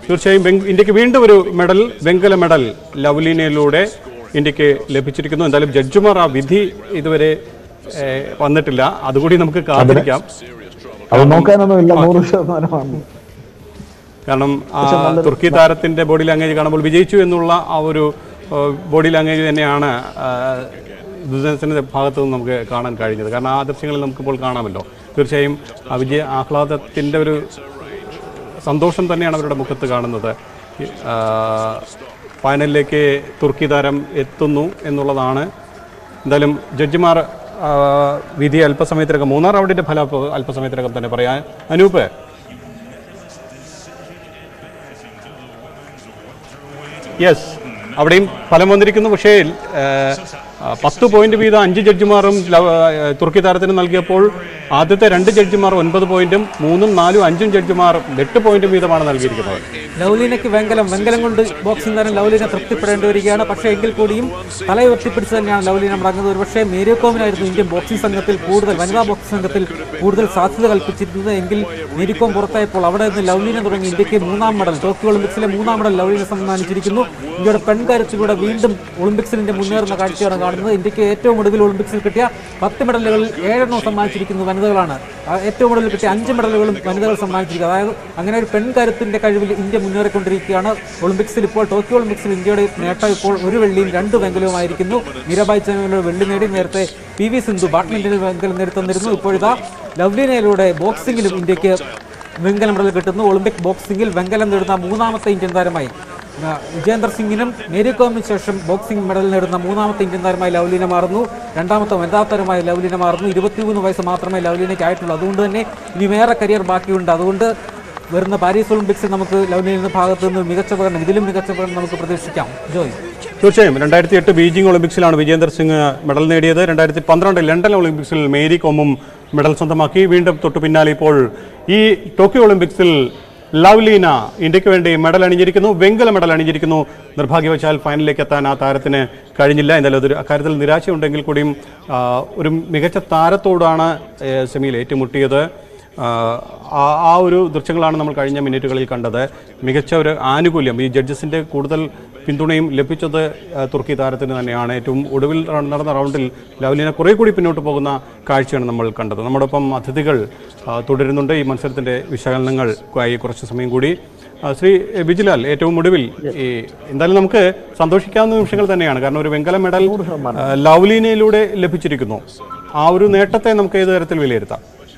തീർച്ചയായും വെങ്ക്- ഇന്ത്യക്ക് വീണ്ടും ഒരു മെഡൽ വെങ്കല മെഡൽ ലവ്ലിനയിലൂടെ ഇന്ത്യക്ക് ലഭിച്ചിരിക്കുന്നു എന്തായാലും ജഡ്ജിമാർ ആ വിധി ഇതുവരെ ഏഹ്, വന്നിട്ടില്ല അതുകൂടി നമുക്ക് കാത്തിരിക്കാം അത് നോക്കാനൊന്നുമില്ല നൂറ് ശതമാനമാണ് കാരണം ആ തുർക്കി താരത്തിന്റെ ബോഡി ലാംഗ്വേജ് കാണുമ്പോൾ വിജയിച്ചു എന്നുള്ള ആ ഒരു ബോഡി ലാംഗ്വേജ് തന്നെയാണ് ആ, ബിസിനസിന്റെ ഭാഗത്തു നിന്ന് നമുക്ക് കാണാൻ കഴിഞ്ഞത് കാരണം ആ ദൃശ്യങ്ങളിൽ നമുക്കിപ്പോൾ കാണാമല്ലോ തീർച്ചയായും ആ വിജയ ആഹ്ലാദത്തിന്റെ ഒരു സന്തോഷം തന്നെയാണ് അവരുടെ മുഖത്ത് കാണുന്നത് ഈ, ആ, ഫൈനലിലേക്ക് തുർക്കി താരം എത്തുന്നു എന്നുള്ളതാണ് എന്തായാലും ജഡ്ജിമാർ ആ, വിധി അല്പസമയത്തിനകം മൂന്നാം റൗണ്ടിന്റെ ഫലം അല്പ- അല്പസമയത്തിനകം തന്നെ പറയാം അനൂപ് യെസ് അവിടെയും ഫലം വന്നിരിക്കുന്നു പക്ഷേ ഏഹ്, ആ, പത്ത് പോയിന്റ് വീതം അഞ്ച് ജഡ്ജിമാരും ലവ- ഏഹ്, തുർക്കി താരത്തിന് നൽകിയപ്പോൾ ആദ്യത്തെ രണ്ട് ജഡ്ജിമാർ ഒൻപത് പോയിന്റും മൂന്നും നാലും അഞ്ചും ജഡ്ജിമാർ എട്ട് പോയിന്റും വീതമാണ് നൽകിയിരിക്കുന്നത് ലൗലിനയ്ക്ക് വെങ്കലം വെങ്കലം കൊണ്ട് ബോക്സിംഗ് താരം ലൗലിനെ തൃപ്തിപ്പെടേണ്ടി വരികയാണ് പക്ഷേ എങ്കിൽ കൂടിയും തലയുയർത്തിപ്പിടിച്ച് തന്നെയാണ് ലൗലിനെ മടങ്ങുന്നത് ഒരുപക്ഷെ മേരികോമിനായിരുന്നു ഇന്ത്യൻ ബോക്സിംഗ് സംഘത്തിൽ കൂടുതൽ വനിതാ ബോക്സിംഗ് സംഘത്തിൽ കൂടുതൽ സാധ്യത കൽപ്പിച്ചിരുന്നത് എങ്കിൽ മേരികോം പുറത്തായപ്പോൾ അവിടെ നിന്ന് ലൗലിനെ തുടങ്ങി ഇന്ത്യക്ക് മൂന്നാം മെഡൽ ടോക്കിയോ ഒളിമ്പിക്സിലെ മൂന്നാം മെഡൽ ലൗലിനെ സമ്മാനിച്ചിരിക്കുന്നു ഇന്ത്യയുടെ പെൺകരുത്തിലൂടെ വീണ്ടും ഒളിമ്പിക്സിൽ ഇന്ത്യ മുന്നേറുന്ന കാഴ്ചയാണ് കാണുന്നത് ഇന്ത്യക്ക് ഏറ്റവും ഒടുവിൽ ഒളിമ്പിക്സിൽ കിട്ടിയ പത്ത് മെഡലുകളിൽ ഏഴെണ്ണം സമ്മാനിച്ചിരിക്കുന്നത് വനിതകളാണ് ആ ഏറ്റവും ഒടുവിൽ കിട്ടിയ അഞ്ച് മെഡലുകളും വനിതകൾ സമ്മാനിച്ചിരിക്കുക അതായത് അങ്ങനെ ഒരു പെൺകരുത്തിന്റെ കഴിവിൽ ഇന്ത്യ മുന്നേറിക്കൊണ്ടിരിക്കുകയാണ് ഒളിമ്പിക്സിൽ ഇപ്പോൾ ടോക്കിയോ ഒളിമ്പിക്സിൽ ഇന്ത്യയുടെ നേട്ടം ഇപ്പോൾ ഒരു വെള്ളിയും രണ്ട് വെങ്കലവുമായിരിക്കുന്നു മീരാബായ് ചാനലിലൂടെ വെള്ളി നേടി നേരത്തെ പി വി സിന്ധു ബാഡ്മിന്റണിൽ വെങ്കലം നേടി തന്നിരുന്നു ഇപ്പോഴിതാ ലവ്ലിനയിലൂടെ ബോക്സിംഗിലും ഇന്ത്യക്ക് വെങ്കല മെഡൽ കിട്ടുന്നു ഒളിമ്പിക് ബോക്സിംഗിൽ വെങ്കലം നേടുന്ന മൂന്നാമത്തെ ഇന്ത്യൻ താരമായി ആ, വിജേന്ദർ സിംഗിനും മേരി കോമിന് ശേഷം ബോക്സിംഗ് മെഡൽ നേടുന്ന മൂന്നാമത്തെ ഇന്ത്യൻ താരമായി ലവ്ലിന മാറുന്നു രണ്ടാമത്തെ വനിതാ താരമായി ലവ്ലിന മാറുന്നു ഇരുപത്തിമൂന്ന് വയസ്സ് മാത്രമേ ലവ്ലിനയ്ക്ക് ആയിട്ടുള്ളൂ അതുകൊണ്ട് തന്നെ ഇനി വേറെ കരിയർ ബാക്കിയുണ്ട് അതുകൊണ്ട് വരുന്ന പാരീസ് ഒളിമ്പിക്സിൽ നമുക്ക് ലവ്ലിന ഭാഗത്ത് നിന്ന് മികച്ച പ്രകടനം ഇതിലും മികച്ച പ്രകടനം നമുക്ക് പ്രതീക്ഷിക്കാം ജോയ് തീർച്ചയായും രണ്ടായിരത്തി എട്ട് ബീജിംഗ് ഒളിമ്പിക്സിലാണ് വിജേന്ദർ സിംഗ് മെഡൽ നേടിയത് രണ്ടായിരത്തി പന്ത്രണ്ട് ലണ്ടൻ ഒളിമ്പിക്സിൽ മേരി കോമും മെഡൽ സ്വന്തമാക്കി വീണ്ടും തൊട്ടു പിന്നാലെ ഇപ്പോൾ ഈ ടോക്കിയോ ഒളിമ്പിക്സിൽ ലവ്ലീന ഇന്ത്യക്ക് വേണ്ടി മെഡൽ അണിഞ്ഞിരിക്കുന്നു വെങ്കല മെഡൽ അണിഞ്ഞിരിക്കുന്നു നിർഭാഗ്യവശാൽ ഫൈനലിലേക്ക് എത്താൻ ആ താരത്തിന് കഴിഞ്ഞില്ല എന്തായാലും അതൊരു അക്കാര്യത്തിൽ നിരാശയുണ്ടെങ്കിൽ കൂടിയും ആ, ഒരു മികച്ച താരത്തോടാണ് ഏഹ്, സെമിയിൽ ഏറ്റുമുട്ടിയത് ആ, ആ ആ ഒരു ദൃശ്യങ്ങളാണ് നമ്മൾ കഴിഞ്ഞ മിനിറ്റുകളിൽ കണ്ടത് മികച്ച ഒരു ആനുകൂല്യം ഈ ജഡ്ജസിന്റെ കൂടുതൽ പിന്തുണയും ലഭിച്ചത് ആ, തുർക്കി താരത്തിന് തന്നെയാണ് ഏറ്റവും ഒടുവിൽ റ- നടന്ന റൗണ്ടിൽ ലവ്ലിന കുറെ കൂടി പിന്നോട്ട് പോകുന്ന കാഴ്ചയാണ് നമ്മൾ കണ്ടത് നമ്മോടൊപ്പം അതിഥികൾ ആ, തുടരുന്നുണ്ട് ഈ മത്സരത്തിന്റെ വിശകലനങ്ങൾക്കായി കുറച്ച് സമയം കൂടി ആ, ശ്രീ ബിജിലാൽ ഏറ്റവും ഒടുവിൽ ഈ എന്തായാലും നമുക്ക് സന്തോഷിക്കാവുന്ന നിമിഷങ്ങൾ തന്നെയാണ് കാരണം ഒരു വെങ്കല മെഡൽ ആ, ലവ്ലിനയിലൂടെ ലഭിച്ചിരിക്കുന്നു ആ ഒരു നേട്ടത്തെ നമുക്ക് ഏത് തരത്തിൽ വിലയിരുത്താം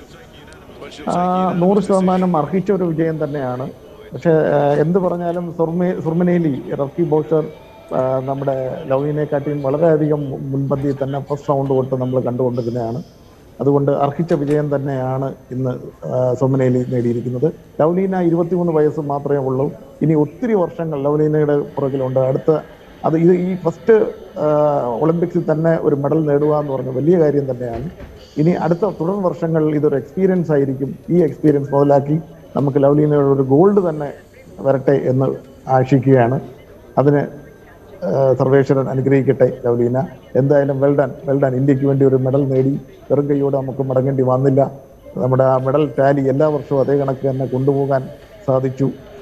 ആ, നൂറ് ശതമാനം അർഹിച്ച ഒരു വിജയം തന്നെയാണ് പക്ഷെ ആ, എന്ത് പറഞ്ഞാലും സുർമി സുർമിനേലി റഫി ബോക്സർ ആ, നമ്മുടെ ലവിനെക്കാട്ടിയും വളരെയധികം മുൻപന്തിയിൽ തന്നെ ഫസ്റ്റ് റൗണ്ട് തൊട്ട് നമ്മൾ കണ്ടുകൊണ്ടിരുന്നതാണ് അതുകൊണ്ട് അർഹിച്ച വിജയം തന്നെയാണ് ഇന്ന് ആ, സുർമിനേലി നേടിയിരിക്കുന്നത് ലവ്ലീന ഇരുപത്തിമൂന്ന് വയസ്സ് മാത്രമേ ഉള്ളൂ ഇനി ഒത്തിരി വർഷങ്ങൾ ലവ്ലീനയുടെ പുറകിലുണ്ട് അടുത്ത അത് ഇത് ഈ ഫസ്റ്റ് ഒളിമ്പിക്സിൽ തന്നെ ഒരു മെഡൽ നേടുക എന്ന് പറഞ്ഞ വലിയ കാര്യം തന്നെയാണ് ഇനി അടുത്ത തുടർ വർഷങ്ങളിൽ ഇതൊരു എക്സ്പീരിയൻസ് ആയിരിക്കും ഈ എക്സ്പീരിയൻസ് മുതലാക്കി നമുക്ക് ലവ്ലീനയുടെ ഒരു ഗോൾഡ് തന്നെ വരട്ടെ എന്ന് ആശിക്കുകയാണ് അതിന് ആ, സർവേശ്വരൻ അനുഗ്രഹിക്കട്ടെ ലവ്ലീന എന്തായാലും വെൽഡൻ വെൽഡൻ ഇന്ത്യക്ക് വേണ്ടി ഒരു മെഡൽ നേടി വെറും കൈയോടെ നമുക്ക് മടങ്ങേണ്ടി വന്നില്ല നമ്മുടെ ആ മെഡൽ ടാലി എല്ലാ വർഷവും അതേ കണക്ക് തന്നെ കൊണ്ടുപോകാൻ സാധിച്ചു